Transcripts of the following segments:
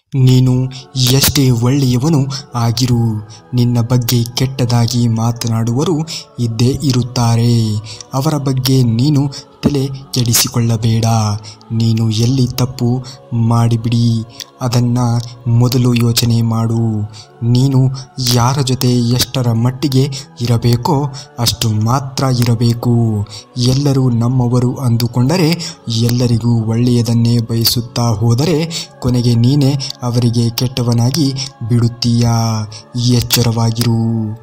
ನೀನು ಎಷ್ಟೇ ಒಳ್ಳೆಯವನು ಆಗಿರು ನಿನ್ನ ಬಗ್ಗೆ ಕೆಟ್ಟದಾಗಿ ಮಾತನಾಡುವರು ಇದ್ದೇ ಇರುತ್ತಾರೆ ಅವರ ಬಗ್ಗೆ ನೀನು ತಲೆ ಕೆಡಿಸಿಕೊಳ್ಳಬೇಡ ನೀನು ಎಲ್ಲಿ ತಪ್ಪು ಮಾಡಿಬಿಡಿ ಅದನ್ನು ಮೊದಲು ಯೋಚನೆ ಮಾಡು ನೀನು ಯಾರ ಜೊತೆ ಎಷ್ಟರ ಮಟ್ಟಿಗೆ ಇರಬೇಕೋ ಅಷ್ಟು ಮಾತ್ರ ಇರಬೇಕು ಎಲ್ಲರೂ ನಮ್ಮವರು ಅಂದುಕೊಂಡರೆ ಎಲ್ಲರಿಗೂ ಒಳ್ಳೆಯದನ್ನೇ ಬಯಸುತ್ತಾ ಹೋದರೆ ಕೊನೆಗೆ ನೀನೇ ಅವರಿಗೆ ಕೆಟ್ಟವನಾಗಿ ಬಿಡುತ್ತೀಯಾ ಎಚ್ಚರವಾಗಿರು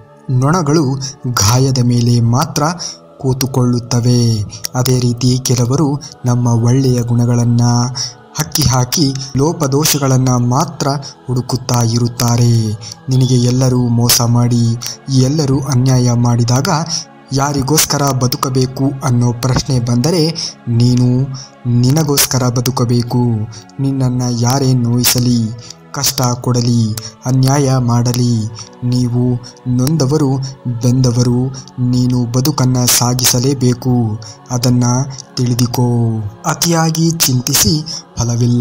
ನೊಣಗಳು ಗಾಯದ ಮೇಲೆ ಮಾತ್ರ ಕೂತುಕೊಳ್ಳುತ್ತವೆ ಅದೇ ರೀತಿ ಕೆಲವರು ನಮ್ಮ ಒಳ್ಳೆಯ ಗುಣಗಳನ್ನು ಹಕ್ಕಿ ಹಾಕಿ ಲೋಪದೋಷಗಳನ್ನು ಮಾತ್ರ ಹುಡುಕುತ್ತಾ ಇರುತ್ತಾರೆ ನಿನಗೆ ಎಲ್ಲರೂ ಮೋಸ ಮಾಡಿ ಎಲ್ಲರೂ ಅನ್ಯಾಯ ಮಾಡಿದಾಗ ಯಾರಿಗೋಸ್ಕರ ಬದುಕಬೇಕು ಅನ್ನೋ ಪ್ರಶ್ನೆ ಬಂದರೆ ನೀನು ನಿನಗೋಸ್ಕರ ಬದುಕಬೇಕು ನಿನ್ನನ್ನು ಯಾರೇ ನೋಯಿಸಲಿ ಕಷ್ಟ ಕೊಡಲಿ ಅನ್ಯಾಯ ಮಾಡಲಿ ನೀವು ನೊಂದವರು ಬೆಂದವರು ನೀನು ಬದುಕನ್ನು ಸಾಗಿಸಲೇಬೇಕು ಅದನ್ನು ತಿಳಿದುಕೋ ಅತಿಯಾಗಿ ಚಿಂತಿಸಿ ಫಲವಿಲ್ಲ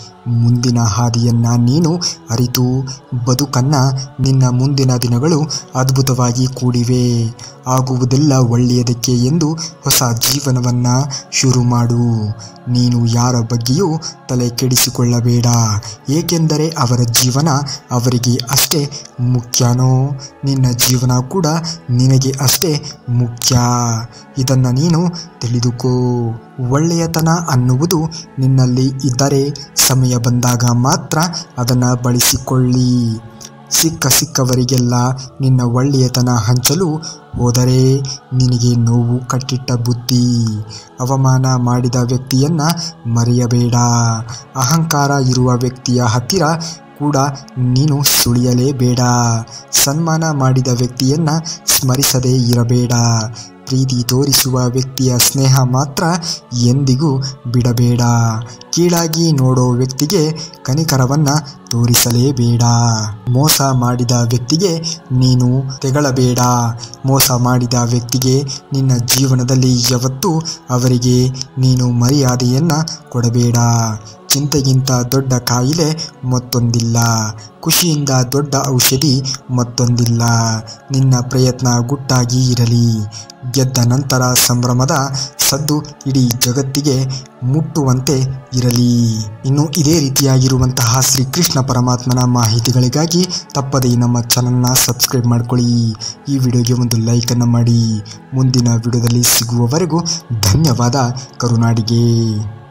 ಮುಂದಿನ ಹಾದಿಯನ್ನು ನೀನು ಅರಿತು ಬದುಕನ್ನು ನಿನ್ನ ಮುಂದಿನ ದಿನಗಳು ಅದ್ಭುತವಾಗಿ ಕೂಡಿವೆ ಆಗುವುದೆಲ್ಲ ಒಳ್ಳೆಯದಕ್ಕೆ ಎಂದು ಹೊಸ ಜೀವನವನ್ನು ಶುರು ಮಾಡು ನೀನು ಯಾರ ಬಗ್ಗೆಯೂ ತಲೆ ಕೆಡಿಸಿಕೊಳ್ಳಬೇಡ ಏಕೆಂದರೆ ಅವರ ಜೀವನ ಅವರಿಗೆ ಅಷ್ಟೇ ಮುಖ್ಯನೋ ನಿನ್ನ ಜೀವನ ಕೂಡ ನಿನಗೆ ಅಷ್ಟೇ ಮುಖ್ಯ ಇದನ್ನು ನೀನು ತಿಳಿದುಕೋ ಒಳ್ಳೆಯತನ ಅನ್ನುವುದು ನಿನ್ನಲ್ಲಿ ಇದ್ದರೆ ಸಮಯ ಬಂದಾಗ ಮಾತ್ರ ಅದನ್ನು ಬಳಸಿಕೊಳ್ಳಿ ಸಿಕ್ಕ ಸಿಕ್ಕವರಿಗೆಲ್ಲ ನಿನ್ನ ಒಳ್ಳೆಯತನ ಹಂಚಲು ಹೋದರೆ ನಿನಗೆ ನೋವು ಕಟ್ಟಿಟ್ಟ ಬುದ್ಧಿ ಅವಮಾನ ಮಾಡಿದ ವ್ಯಕ್ತಿಯನ್ನು ಮರೆಯಬೇಡ ಅಹಂಕಾರ ಇರುವ ವ್ಯಕ್ತಿಯ ಹತ್ತಿರ ಕೂಡ ನೀನು ಸುಳಿಯಲೇಬೇಡ ಸನ್ಮಾನ ಮಾಡಿದ ವ್ಯಕ್ತಿಯನ್ನು ಸ್ಮರಿಸದೇ ಇರಬೇಡ ಪ್ರೀತಿ ತೋರಿಸುವ ವ್ಯಕ್ತಿಯ ಸ್ನೇಹ ಮಾತ್ರ ಎಂದಿಗೂ ಬಿಡಬೇಡ ಕೀಳಾಗಿ ನೋಡೋ ವ್ಯಕ್ತಿಗೆ ಕನಿಕರವನ್ನು ತೋರಿಸಲೇಬೇಡ ಮೋಸ ಮಾಡಿದ ವ್ಯಕ್ತಿಗೆ ನೀನು ತೆಗಳಬೇಡ ಮೋಸ ಮಾಡಿದ ವ್ಯಕ್ತಿಗೆ ನಿನ್ನ ಜೀವನದಲ್ಲಿ ಯಾವತ್ತೂ ಅವರಿಗೆ ನೀನು ಮರ್ಯಾದೆಯನ್ನು ಕೊಡಬೇಡ ಚಿಂತೆಗಿಂತ ದೊಡ್ಡ ಕಾಯಿಲೆ ಮತ್ತೊಂದಿಲ್ಲ ಖುಷಿಯಿಂದ ದೊಡ್ಡ ಔಷಧಿ ಮತ್ತೊಂದಿಲ್ಲ ನಿನ್ನ ಪ್ರಯತ್ನ ಗುಟ್ಟಾಗಿ ಇರಲಿ ಗೆದ್ದ ನಂತರ ಸಂಭ್ರಮದ ಸದ್ದು ಇಡೀ ಜಗತ್ತಿಗೆ ಮುಟ್ಟುವಂತೆ ಇರಲಿ ಇನ್ನು ಇದೇ ರೀತಿಯಾಗಿರುವಂತಹ ಶ್ರೀಕೃಷ್ಣ ಪರಮಾತ್ಮನ ಮಾಹಿತಿಗಳಿಗಾಗಿ ತಪ್ಪದೇ ನಮ್ಮ ಚಾನಲ್ನ ಸಬ್ಸ್ಕ್ರೈಬ್ ಮಾಡ್ಕೊಳ್ಳಿ ಈ ವಿಡಿಯೋಗೆ ಒಂದು ಲೈಕನ್ನು ಮಾಡಿ ಮುಂದಿನ ವಿಡಿಯೋದಲ್ಲಿ ಸಿಗುವವರೆಗೂ ಧನ್ಯವಾದ ಕರುನಾಡಿಗೆ